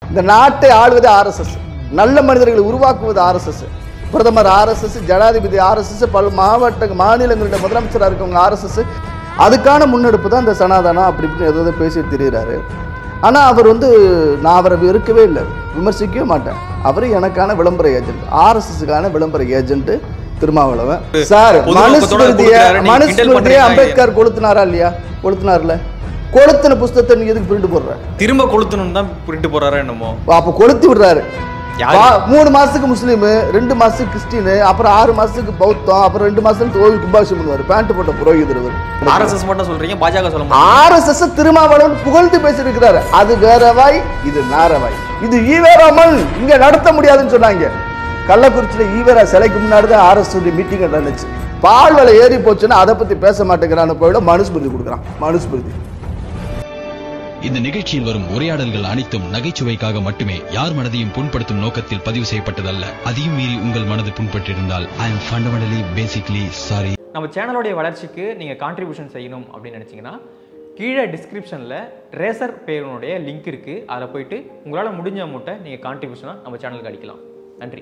இந்த நாட்டை ஆளுவது ஆர்எஸ்எஸ் நல்ல மனிதர்களை உருவாக்குவது ஆர்எஸ்எஸ் பிரதமர் ஆர்எஸ்எஸ் ஜனாதிபதி ஆர்எஸ்எஸ் பல மாவட்ட மாநிலங்களுடைய முதலமைச்சராக இருக்கவங்க ஆர்எஸ்எஸ் அதுக்கான முன்னெடுப்பு தான் இந்த சனாதனம் அப்படி இப்படின்னு ஏதோ ஏதோ பேசிட்டு திரியிறாரு ஆனால் அவர் வந்து நான் அவரை வெறுக்கவே இல்லை விமர்சிக்கவே மாட்டேன் அவர் எனக்கான விளம்பர ஏஜென்ட் ஆர்எஸ்எஸ்க்கான விளம்பர ஏஜென்ட் திருமாவளவன் சார் பொது நோக்கத்தோட மனுஸ்மிருதியை கொடுக்குறாரு, நீங்க கிண்டல் மனுஸ்மிருதியை பண்றீங்களா? அம்பேத்கர் கொளுத்துனாரா இல்லையா கொளுத்துனார்ல கொளுத்தின புஸ்தகத்தை நீ எதுக்கு பிரிண்ட் போடுற திரும்ப கொளுத்தணும் தான் பிரிட்டு போறாரா என்னமோ அப்போ கொளுத்தி விடுறாரு யாரு? வா- மூணு மாசத்துக்கு முஸ்லீமு ரெண்டு மாசத்துக்கு கிறிஸ்டின் அப்புறம் ஆறு மாசத்துக்கு பௌத்தம் அப்புறம் ரெண்டு மாசத்துக்கு கோவில் கும்பாபிஷேகம் பண்ணுவார் பேண்ட் போட்ட புரோகிதர் இவர் ஆர்எஸ்எஸ் மட்டும் சொல்றீங்க பாஜக சொல்ல மாட்டீங்க ஆர்எஸ்எஸ் திருமாவளவன் புகழ்ந்து பேசியிருக்கிறாரு அது வேறவாய் இது நாரவாய் இது ஈவேராமல் இங்க நடத்த முடியாதுன்னு சொன்னாங்க கள்ளக்குறிச்சியில ஈவேரா சிலைக்கு முன்னாடி தான் ஆர்எஸ் மீட்டிங் நடந்துச்சு பால் விலை ஏறி போச்சுன்னா அதை பத்தி பேச மாட்டேங்கிறான்னு போயிட மனுஸ்மிருதி கொடுக்குறான் மனுஸ்மிருதி இந்த நிகழ்ச்சியில் வரும் உரையாடல்கள் அனைத்தும் நகைச்சுவைக்காக மட்டுமே யார் மனதையும் புண்படுத்தும் நோக்கத்தில் பதிவு செய்யப்பட்டதல்ல அதையும் மீறி உங்கள் மனது புண்பட்டிருந்தால் I am fundamentally basically sorry நம்ம சேனலோடைய வளர்ச்சிக்கு நீங்கள் கான்ட்ரிபியூஷன் செய்யணும் அப்படின்னு நினச்சிங்கன்னா கீழே டிஸ்கிரிப்ஷனில் ரேசர் பேருனுடைய லிங்க் இருக்குது அதில் போயிட்டு உங்களால் முடிஞ்ச அமௌண்ட்டை நீங்கள் கான்ட்ரிபியூஷனாக நம்ம சேனலுக்கு அடிக்கலாம் நன்றி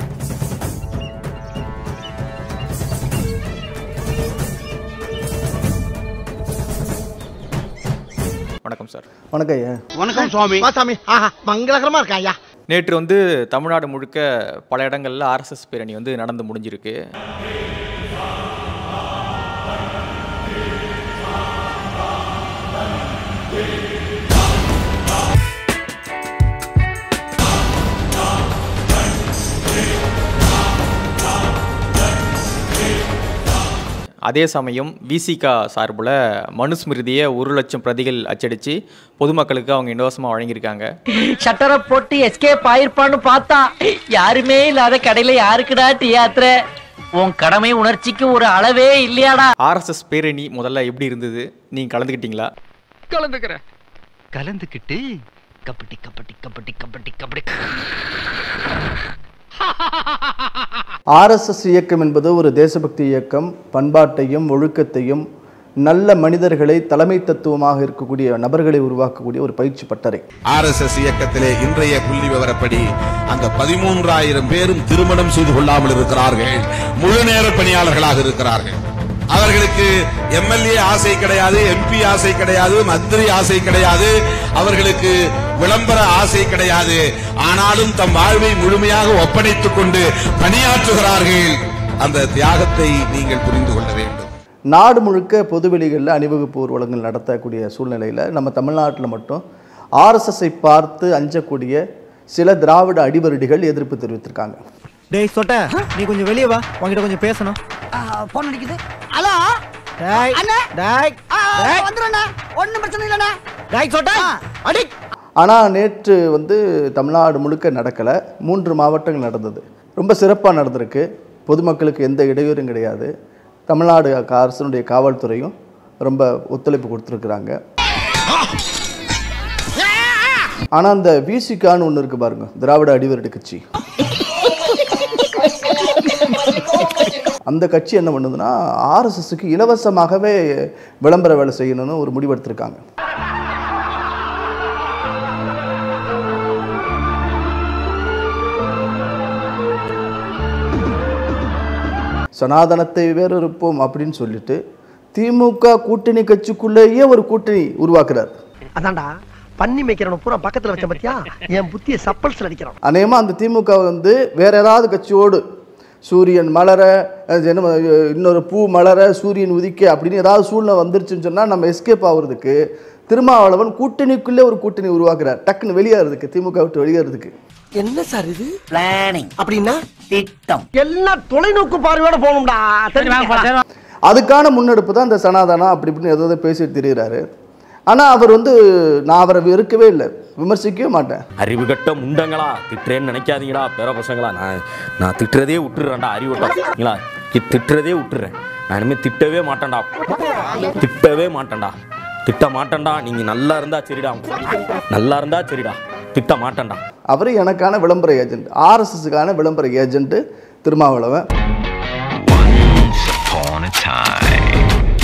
வணக்கம் சார் வணக்கம் ஐயா வணக்கம் சுவாமி சாமி ஆஹா மங்களகரமா இருக்கா ஐயா நேற்று வந்து தமிழ்நாடு முழுக்க பல இடங்களில் ஆர்எஸ்எஸ் பேரணி வந்து நடந்து முடிஞ்சிருக்கு அதே சமயம் விசிகா சார்பில் மனுஸ்மிருதியை ஒரு லட்சம் பிரதிகள் அச்சடித்து பொதுமக்களுக்கு அவங்க இலவசமாக வழங்கியிருக்காங்க ஷட்டரை போட்டு எஸ்கேப் ஆயிருப்பான்னு பார்த்தா யாருமே இல்லாத கடையில யாருக்குடா டியாத்திர உன் கடமை உணர்ச்சிக்கு ஒரு அளவே இல்லையாடா ஆர்எஸ்எஸ் பேரணி முதல்ல எப்படி இருந்தது நீங்கள் கலந்துக்கிட்டீங்களா கலந்துக்கிறேன் கலந்துக்கிட்டு கபடி கபடி கபடி கபடி கபடி ஆர்எஸ்எஸ் இயக்கம் என்பது ஒரு தேசபக்தி இயக்கம் பண்பாட்டையும் ஒழுக்கத்தையும் நல்ல மனிதர்களை தலைமை தத்துவமாக இருக்கக்கூடிய நபர்களை உருவாக்கக்கூடிய ஒரு பயிற்சி பட்டறை ஆர்எஸ்எஸ் இயக்கத்திலே இன்றைய புள்ளி விவரப்படி அந்த பதிமூன்றாயிரம் பேரும் திருமணம் செய்து கொள்ளாமல் இருக்கிறார்கள் முழு நேர பணியாளர்களாக இருக்கிறார்கள் அவர்களுக்கு எம்எல்ஏ ஆசை கிடையாது எம்பி ஆசை கிடையாது மந்திரி ஆசை கிடையாது அவர்களுக்கு விளம்பர ஆசை கிடையாது ஆனாலும் தம் வாழ்வை முழுமையாக ஒப்படைத்துக் கொண்டு பணியாற்றுகிறார்கள் அந்த தியாகத்தை நீங்கள் புரிந்து கொள்ள வேண்டும் நாடு முழுக்க பொதுவெளிகளில் அணிவகுப்பு ஊர்வலங்கள் நடத்தக்கூடிய சூழ்நிலையில் நம்ம தமிழ்நாட்டில் மட்டும் ஆர்எஸ்எஸ்ஸை பார்த்து அஞ்சக்கூடிய சில திராவிட அடிவருடிகள் எதிர்ப்பு தெரிவித்திருக்காங்க டேய் சொட்ட நீ கொஞ்சம் வெளியே வா உன்கிட்ட கொஞ்சம் பேசணும் போன் அடிக்குது ஹலோ டேய் அண்ணே. டேய் டேய் வந்துடுண்ணா ஒன்றும் பிரச்சனை இல்லைண்ணா டேய் சொட்ட அடி ஆனால் நேற்று வந்து தமிழ்நாடு முழுக்க நடக்கலை மூன்று மாவட்டங்கள் நடந்தது ரொம்ப சிறப்பாக நடந்திருக்கு பொதுமக்களுக்கு எந்த இடையூறும் கிடையாது தமிழ்நாடு அரசனுடைய காவல்துறையும் ரொம்ப ஒத்துழைப்பு கொடுத்துருக்குறாங்க ஆனால் அந்த விசிகான்னு ஒன்று இருக்கு பாருங்க திராவிட அடிவருடி கட்சி அந்த கட்சி என்ன பண்ணுதுன்னா ஆர்எஸ்எஸ்க்கு இலவசமாகவே விளம்பர வேலை செய்யணும்னு ஒரு முடிவெடுத்திருக்காங்க சனாதனத்தை வேறறுப்போம் அப்படின்னு சொல்லிட்டு திமுக கூட்டணி கட்சிக்குள்ளேயே ஒரு கூட்டணி உருவாக்குறார் அதான்டா பண்ணி மேய்க்கிறவன பூரா பக்கத்துல வச்ச பத்தியா என் புத்திய சப்பல்ஸ்ல அடிக்கிறான் அநேகமா அந்த திமுக வந்து வேற ஏதாவது கட்சியோடு சூரியன் மலர அது என்ன அஹ், இன்னொரு பூ மலர சூரியன் உதிக்க அப்படின்னு ஏதாவது சூழ்நிலை வந்துருச்சுன்னு சொன்னா நம்ம எஸ்கேப் ஆகுறதுக்கு திருமாவளவன் கூட்டணிக்குள்ளே ஒரு கூட்டணி உருவாக்குறார் டக்குன்னு வெளியேறதுக்கு திமுக விட்டு வெளியேறதுக்கு என்ன சார் இது பிளானிங் அப்படின்னா திட்டம் எல்லாம் தொலைநோக்கு பார்வையோட போகணும்டா தெரியுமா அதுக்கான முன்னெடுப்பு தான் இந்த சனாதனம் அப்படி இப்படின்னு ஏதோ ஏதோ பேசிட்டு திரியிறாரு ஆனா அவர் வந்து நான் அவரை வெறுக்கவே இல்லை விமர்சிக்கவே மாட்டேன் அறிவு கட்ட முண்டங்களா திட்டுறேன்னு நினைக்காதீங்களா பேர பசங்களா நான் நான் திட்டுறதே விட்டுறேன்டா அறிவுட்டீங்களா திட்டுறதே விட்டுறேன் நான் இனிமேல் திட்டவே மாட்டேன்டா திட்டவே மாட்டேன்டா திட்ட மாட்டேன்டா நீங்க நல்லா இருந்தா சரிடா நல்லா இருந்தா சரிடா திட்ட மாட்டேன்டா அவர் எனக்கான விளம்பர ஏஜென்ட் ஆர்எஸ்எஸ்க்கான விளம்பர ஏஜென்ட் திருமாவளவன்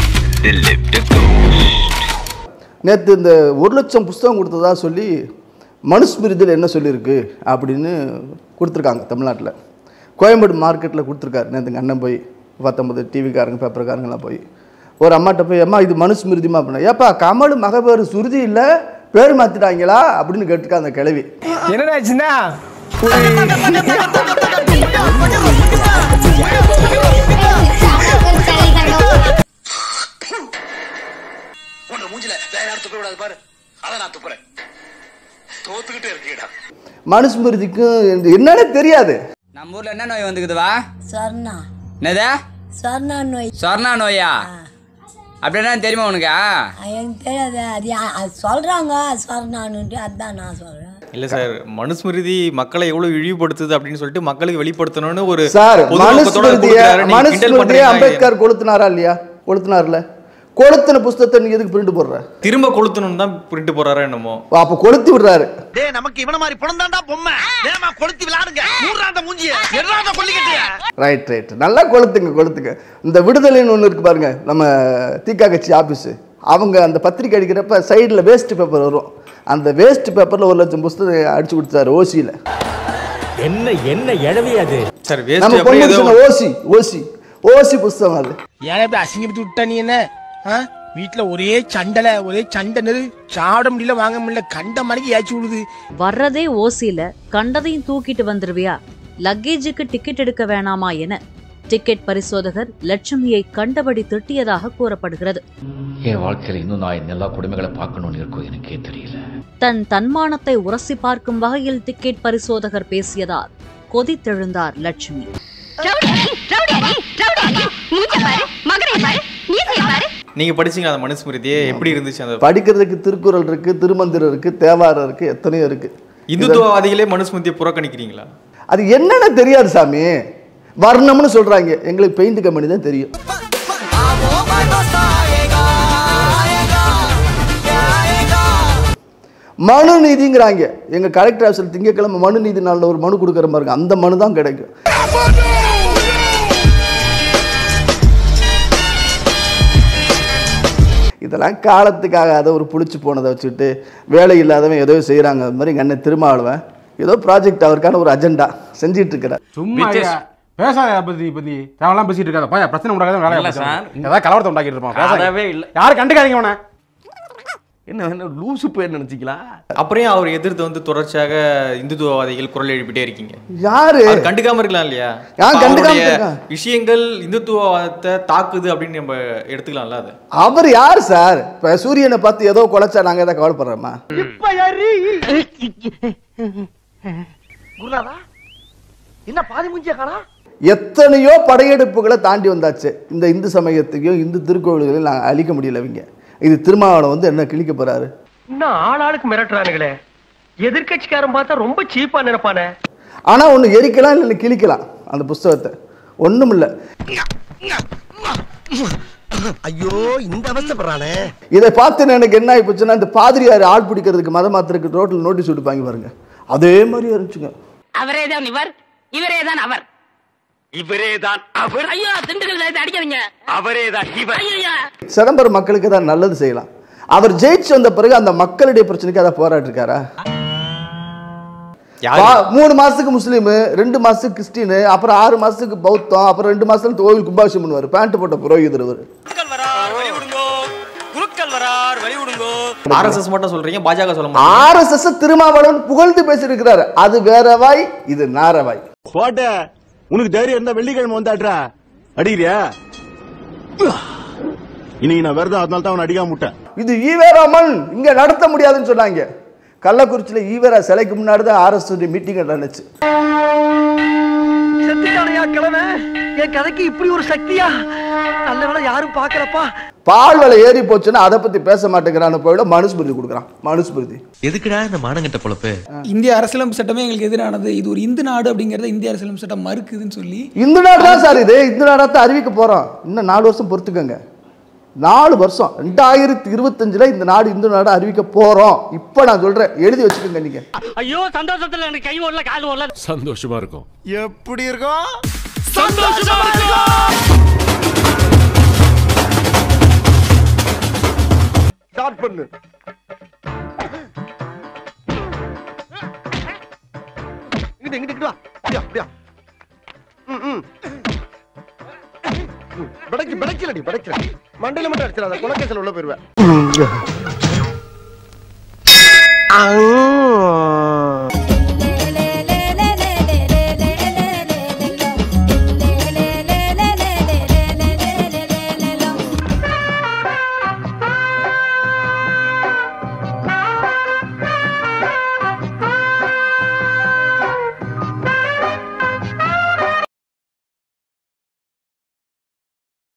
நேற்று இந்த ஒரு லட்சம் புஸ்தகம் கொடுத்ததா சொல்லி மனுஸ்மிருதியில் என்ன சொல்லியிருக்கு அப்படின்னு கொடுத்துருக்காங்க தமிழ்நாட்டில் கோயம்பேடு மார்க்கெட்டில் கொடுத்துருக்காரு நேற்று எங்கள் அண்ணன் போய் பத்தொம்பது டிவிக்காரங்க பேப்பர்காரங்கெல்லாம் போய் ஒரு அம்மாட்ட போய் அம்மா இது மனுஸ்மிருதிமா அப்படின்னா ஏப்பா கமல் மகபேறு சுருதி இல்லை பேர் மாற்றிட்டாங்களா அப்படின்னு கேட்டுருக்கா அந்த கிழவி என்னடாச்சுன்னா உன்னை மூஞ்சில வேற யாரும் துப்ப விடாது பாரு அதான் நான் துப்புறேன் தோத்துக்கிட்டே இருக்கீடா மனுஸ்மிருதிக்கும் இந்த- என்னன்னே தெரியாது நம்ம ஊர்ல என்ன நோய் வந்துக்குதுவா சொர்ணா என்னது சொர்ணா நோய் சொர்ணா நோயா அப்படின்னா தெரியுமா உனக்கு எனக்கு தெரியாது அது யா- அது சொல்றாங்க சொர்ணான்னுட்டு அதான் நான் சொல்றேன் இல்ல சார் மனுஸ்மிருதி மக்களை எவ்வளவு இழிவுபடுத்துது அப்படின்னு சொல்லிட்டு மக்களுக்கு வெளிப்படுத்தணும்னு ஒரு சார் பொது நோக்கத்தோட மனுஸ்மிருதியை கொடுக்குறாரு. நீங்க கிண்டல் மனுஸ்மிருதியை பண்றீங்களா? அம்பேத்கர் கொளுத்துனாரா இல்லையா கொளுத்துனார்ல கொளுத்தின புஸ்தகத்தை நீ எதுக்கு பிரிண்ட் போடுற திரும்ப கொளுத்தணும்னு தான் பிரிண்ட் போறாரா என்னமோ அப்போ கொளுத்தி விடுறாரு டேய் நமக்கு இவன மாதிரி புலந்தாண்டா பொம்மை வேமா கொளுத்தி விளையாடுங்க மூன்றாண்ட மூஞ்சிய எறாண்ட கொல்லிக்கட்டியா ரைட் ரைட் நல்லா கொளுத்துங்க கொளுத்துங்க இந்த விடுதலைன்னு ஒன்று இருக்கு பாருங்க நம்ம தீக்கா கட்சி ஆஃபீஸு அவங்க அந்த பத்திரிக்கை அடிக்கிறப்ப சைடில் வேஸ்ட் பேப்பர் வரும் அந்த வேஸ்ட் பேப்பரில் ஒரு லட்சம் புஸ்தகம் அடிச்சு கொடுத்தாரு ஓசியில் என்ன என்ன எழவி அது சார் நம்ம வேஸ்ட் அப்படியே ஏதோ பொண்ணு ஓசி ஓசி ஓசி புஸ்தகம் அது ஏன் இப்படி அசிங்கப்பட்டு விட்ட நீ என்ன ஆ? வீட்ல ஒரே சண்டல ஒரே சண்டை நெரு சாப்பிட முடியல வாங்க முடியல கண்ட மணிக்கு ஏச்சு விடுது வர்றதே ஓசியில கண்டதையும் தூக்கிட்டு வந்துருவியா லக்கேஜுக்கு டிக்கெட் எடுக்க வேணாமா என டிக்கெட் பரிசோதகர் லட்சுமியை கண்டபடி திட்டியதாக கூறப்படுகிறது என் வாழ்க்கையில இன்னும் நான் எல்லா கொடுமைகளை பார்க்கணும்னு இருக்கோ எனக்கே தெரியல தன் தன்மானத்தை உரசி பார்க்கும் வகையில் டிக்கெட் பரிசோதகர் பேசியதால் கொதித்தெழுந்தார் லட்சுமி நீங்க படிச்சீங்க அந்த மனுஸ்மிருதியே எப்படி இருந்துச்சு அந்த படிக்கிறதுக்கு திருக்குறள் இருக்கு திருமந்திரம் இருக்கு தேவாரம் இருக்கு எத்தனையோ இருக்கு இந்துத்துவவாதிகளே மனுஸ்மிருதியை புறக்கணிக்கிறீங்களா அது என்னன்னு தெரியாது சாமி வர்ணம்னு சொல்றாங்க எங்களுக்கு பெயிண்ட் கம்பெனி தான் தெரியும் மனு நீதிங்கிறாங்க எங்க கலெக்டர் ஆஃபீஸில் திங்கக்கிழமை மனு நீதி நாளில் ஒரு மனு கொடுக்குற பாருங்க அந்த மனு தான் கிடைக்கும் இதெல்லாம் காலத்துக்காக அதை ஒரு புளிச்சு போனதை வச்சுட்டு வேலை இல்லாதவன் ஏதோ செய்கிறாங்க அது மாதிரி எங்கள் அண்ணன் திருமாவளவன் ஏதோ ப்ராஜெக்ட் அவருக்கான ஒரு அஜெண்டா செஞ்சிட்டு இருக்கிறார் சும்மா பேசாத பத்தி பத்தி தேவலாம் பேசிட்டு இருக்காத பையன் பிரச்சனை உண்டாக்காத வேலையை இல்ல பார்த்துட்டு சார். இருப்பான். ஏதாவது கலவரத்தை உண்டாக்கிட்டு இருப்பான் பேசாத. அதவே இல்ல. யாரும் கண்டுக்காதீங்க அவனை என்ன என்ன லூசு பேர் நினைச்சிங்களா அப்புறம் ஏன் அவர் எதிர்த்து வந்து தொடர்ச்சியாக இந்துத்துவவாதிகள் குரல் எழுப்பிட்டே இருக்கீங்க யாரு அவர் கண்டுக்காம இருக்கலாம் இல்லையா யார் அப்ப கண்டுக்காம அவருடைய இருக்கான்? விஷயங்கள் இந்துத்துவத்தை தாக்குது அப்படின்னு நம்ம எடுத்துக்கலாம்ல அது அவர் யார் சார் இப்போ சூரியனை பார்த்து ஏதோ குலைச்சா நாங்கள் எதாவது கவலைப்படுறோமா குருநாதா என்ன பாதி முஞ்சிய காணா எத்தனையோ படையெடுப்புகளை தாண்டி வந்தாச்சு இந்த இந்து சமயத்தையும் இந்து திருக்கோவில்களையும் நாங்கள் அழிக்க முடியல இவங்க இது திருமாவளவன் வந்து என்ன கிழிக்க போறாரு இன்னும் ஆளாளுக்கு மிரட்டுறானுங்களே எதிர்கட்சிக்காரன் பார்த்தா ரொம்ப சீப்பா நினைப்பானே ஆனால் ஒன்று எரிக்கலாம் இல்லை கிழிக்கலாம் அந்த புஸ்தகத்தை ஒன்றும் இல்லை ஐயோ இந்த அவஸ்தப்படுறானே இதை பார்த்து எனக்கு என்ன ஆகி போச்சுன்னா இந்த பாதிரியார் ஆள் பிடிக்கிறதுக்கு மத மாத்திரக்கு ரோட்டில் நோட்டீஸ் விட்டுப்பாங்க பாருங்க அதே மாதிரி இருந்துச்சுங்க அவரே தான் இவர் இவரே தான் அவர் இவரே தான் அவர் ஐயோ திண்டுக்கல் அடிக்காதீங்க அவரே தான் இவர் ஐயா சிதம்பரம் மக்களுக்கு தான் நல்லது செய்யலாம் அவர் ஜெயிச்சு வந்த பிறகு அந்த மக்களுடைய பிரச்சனைக்கு அதை போராட்டிருக்காரா யாரு? வா- மூணு மாசத்துக்கு முஸ்லீமு ரெண்டு மாசத்துக்கு கிறிஸ்டினு அப்புறம் ஆறு மாசத்துக்கு பௌத்தம் அப்புறம் ரெண்டு மாசத்துல கோவில் கும்பாபிஷேகம் பண்ணுவார் பேண்ட் போட்ட புரோகிதர் அவர் குருக்கள் வரார் வழி விடுங்கோ ஆர்எஸ்எஸ் மட்டும் சொல்றீங்க பாஜக சொல்ல மாட்டீங்க ஆர்எஸ்எஸ் திருமாவளவன் புகழ்ந்து பேசியிருக்கிறார் அது வேற வாய் இது நாரவாய் போட்ட உனக்கு தைரியம் இருந்தா வெள்ளிக்கிழமை வந்தாட்ரா அடிக்கிறியா இன்னைக்கு நான் விரதம் அதனால தான் அவன் அடிக்காம விட்டேன் இது ஈவேராமன் இங்க நடத்த முடியாதுன்னு சொன்னாங்க கள்ளக்குறிச்சியில ஈவேரா சிலைக்கு முன்னாடி தான் ஆர்எஸ் மீட்டிங் நடந்துச்சு செத்துட்டானையா கிழமை என் கதைக்கு இப்படி ஒரு சக்தியா நல்ல வேளை யாரும் பாக்கலப்பா பால் விலை ஏறி போச்சுன்னா அதை பத்தி பேச மாட்டேங்கிறான்னு போயிட மனுஸ்மிருதி கொடுக்குறான் மனுஸ்மிருதி எதுக்குடா இந்த மானங்கட்ட பொழப்பு இந்திய அரசியலமைப்பு சட்டமே எங்களுக்கு எதிரானது இது ஒரு இந்து நாடு அப்படிங்கறத இந்திய அரசியலமைப்பு சட்டம் மறுக்குதுன்னு சொல்லி இந்து நாடு தான் சார் இது இந்து நாடாக அறிவிக்க போறோம் இன்னும் நாலு வருஷம் பொறுத்துக்கோங்க நாலு வருஷம் ரெண்டாயிரத்தி இருபத்தஞ்சுல இந்த நாடு இந்து நாடு அறிவிக்க போறோம் இப்போ நான் சொல்றேன் எழுதி வச்சுக்கோங்க நீங்க ஐயோ சந்தோஷத்துல எனக்கு கை ஓடல கால் ஓடல சந்தோஷமா இருக்கும் எப்படி இருக்கும் சந்தோஷமா இருக்கும் ஸ்டார்ட் பண்ணு இங்கிட்டு இங்கிட்டு இங்கிட்டு வா அப்படியா அப்படியா ம் ம் ம், பிடைக்கு பிடைக்கலடி பிடைக்கல மண்டையில மட்டும் அடிச்சிடாத குலக்கேசல் உள்ள போயிருவேன்